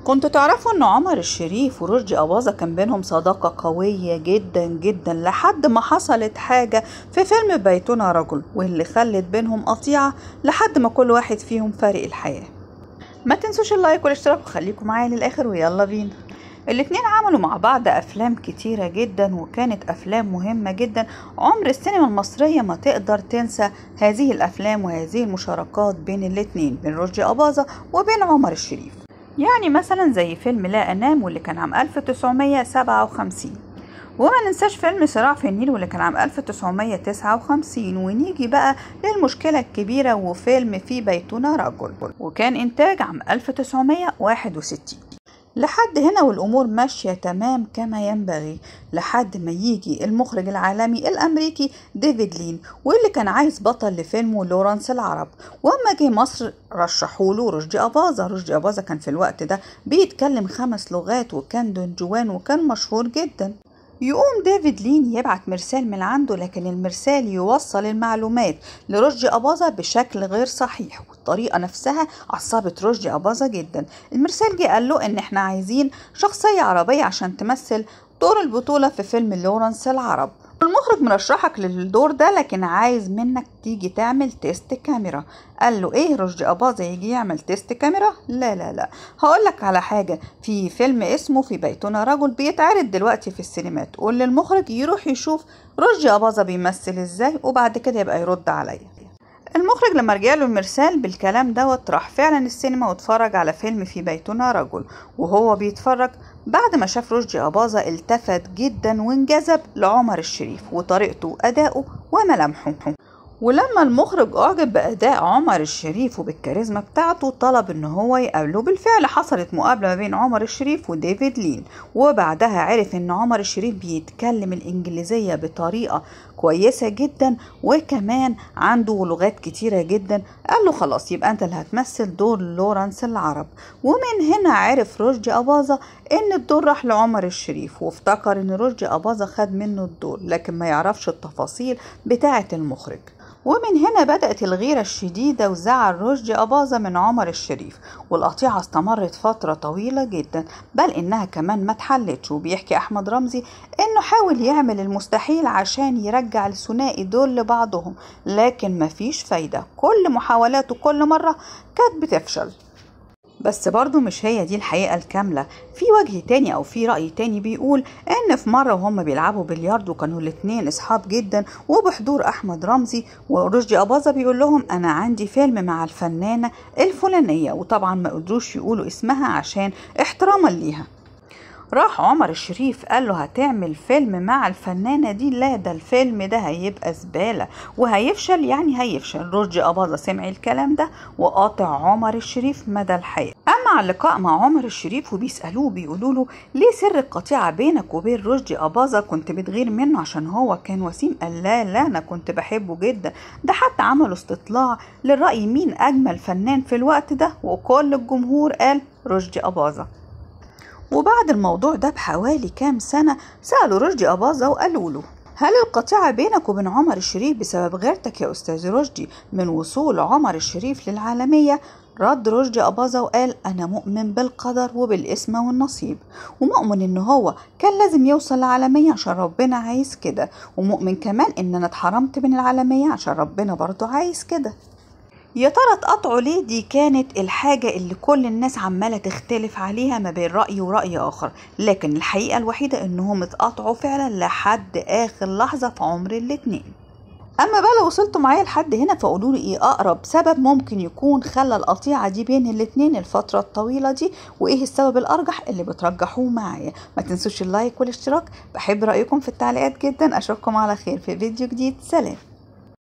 كنتوا تعرفوا ان عمر الشريف ورشدي أباظة كان بينهم صداقة قوية جدا جدا لحد ما حصلت حاجة في فيلم بيتنا رجل واللي خلت بينهم قطيعة لحد ما كل واحد فيهم فارق الحياة ما تنسوش اللايك والاشتراك وخليكم معايا للآخر ويلا بينا الاتنين عملوا مع بعض أفلام كتيرة جدا وكانت أفلام مهمة جدا عمر السينما المصرية ما تقدر تنسى هذه الأفلام وهذه المشاركات بين الاتنين بين رشدي أباظة وبين عمر الشريف يعني مثلا زي فيلم لا أنام واللي كان عام 1957 وما ننساش فيلم صراع في النيل واللي كان عام 1959 ونيجي بقى للمشكلة الكبيرة وفيلم في بيتنا رجل وكان إنتاج عام 1961 لحد هنا والأمور ماشية تمام كما ينبغي لحد ما يجي المخرج العالمي الأمريكي ديفيد لين واللي كان عايز بطل لفيلمه لورانس العرب وأما جه مصر رشحوله رشدي أباظة رشدي أباظة كان في الوقت ده بيتكلم خمس لغات وكان دون جوان وكان مشهور جدا يقوم ديفيد لين يبعت مرسال من عنده لكن المرسال يوصل المعلومات لرشدي أباظة بشكل غير صحيح والطريقة نفسها عصبت رشدي أباظة جدا المرسال جه قال له إن إحنا عايزين شخصية عربية عشان تمثل دور البطولة في فيلم لورانس العرب المخرج مرشحك للدور ده لكن عايز منك تيجي تعمل تيست كاميرا قال له ايه رشدي اباظه يجي يعمل تيست كاميرا لا لا لا هقول لك على حاجه في فيلم اسمه في بيتنا رجل بيتعرض دلوقتي في السينمات قول للمخرج يروح يشوف رشدي اباظه بيمثل ازاي وبعد كده يبقى يرد عليا المخرج لما رجع له المرسال بالكلام دوت راح فعلا السينما واتفرج على فيلم في بيتنا رجل وهو بيتفرج بعد ما شاف رشدي أباظة التفت جدا وانجذب لعمر الشريف وطريقته وأدائه وملامحه ولما المخرج أعجب بأداء عمر الشريف وبالكاريزما بتاعته طلب إن هو يقابله بالفعل حصلت مقابلة ما بين عمر الشريف وديفيد لين وبعدها عرف إن عمر الشريف بيتكلم الإنجليزية بطريقة كويسة جدا وكمان عنده لغات كتيرة جدا قال له خلاص يبقى أنت اللي هتمثل دور لورانس العرب ومن هنا عرف رشدي أباظة إن الدور راح لعمر الشريف وافتكر إن رشدي أباظة خد منه الدور لكن ما يعرفش التفاصيل بتاعة المخرج ومن هنا بدأت الغيرة الشديدة وزعل رشدي أباظة من عمر الشريف والقطيعة استمرت فترة طويلة جدا بل إنها كمان ما اتحلتش وبيحكي أحمد رمزي إنه حاول يعمل المستحيل عشان يرجع الثنائي دول لبعضهم لكن مفيش فايدة كل محاولاته كل مرة كانت بتفشل بس برضو مش هي دي الحقيقة الكاملة في وجه تاني أو في رأي تاني بيقول إن في مرة وهم بيلعبوا بلياردو كانوا الاتنين أصحاب جدا وبحضور أحمد رمزي ورشدي أباظة بيقول لهم أنا عندي فيلم مع الفنانة الفلانية وطبعا ما قدروش يقولوا اسمها عشان احتراما ليها راح عمر الشريف قال له هتعمل فيلم مع الفنانة دي لا ده الفيلم ده هيبقى زبالة وهيفشل يعني هيفشل رشدي أباظة سمع الكلام ده وقاطع عمر الشريف مدى الحياة أما على اللقاء مع عمر الشريف وبيسألوه بيقولوا له ليه سر القطيعة بينك وبين رشدي أباظة كنت بتغير منه عشان هو كان وسيم قال لا لا أنا كنت بحبه جدا ده حتى عملوا استطلاع للرأي مين أجمل فنان في الوقت ده وكل الجمهور قال رشدي أباظة وبعد الموضوع ده بحوالي كام سنة سألوا رشدي أباظة وقالوا له هل القطيعة بينك وبين عمر الشريف بسبب غيرتك يا أستاذ رشدي من وصول عمر الشريف للعالمية؟ رد رشدي أباظة وقال أنا مؤمن بالقدر وبالاسم والنصيب ومؤمن إن هو كان لازم يوصل للعالمية عشان ربنا عايز كده ومؤمن كمان إن أنا اتحرمت من العالمية عشان ربنا برضو عايز كده يا ترى اتقطعوا ليه دي كانت الحاجة اللي كل الناس عمالة تختلف عليها ما بين رأي ورأي آخر لكن الحقيقة الوحيدة انهم اتقطعوا فعلا لحد آخر لحظة في عمر الاتنين اما بقى لو وصلتوا معايا لحد هنا فقولوا لي ايه اقرب سبب ممكن يكون خلى القطيعه دي بين الاتنين الفتره الطويله دي وايه السبب الارجح اللي بترجحوه معايا ما تنسوش اللايك والاشتراك بحب رايكم في التعليقات جدا اشوفكم على خير في فيديو جديد سلام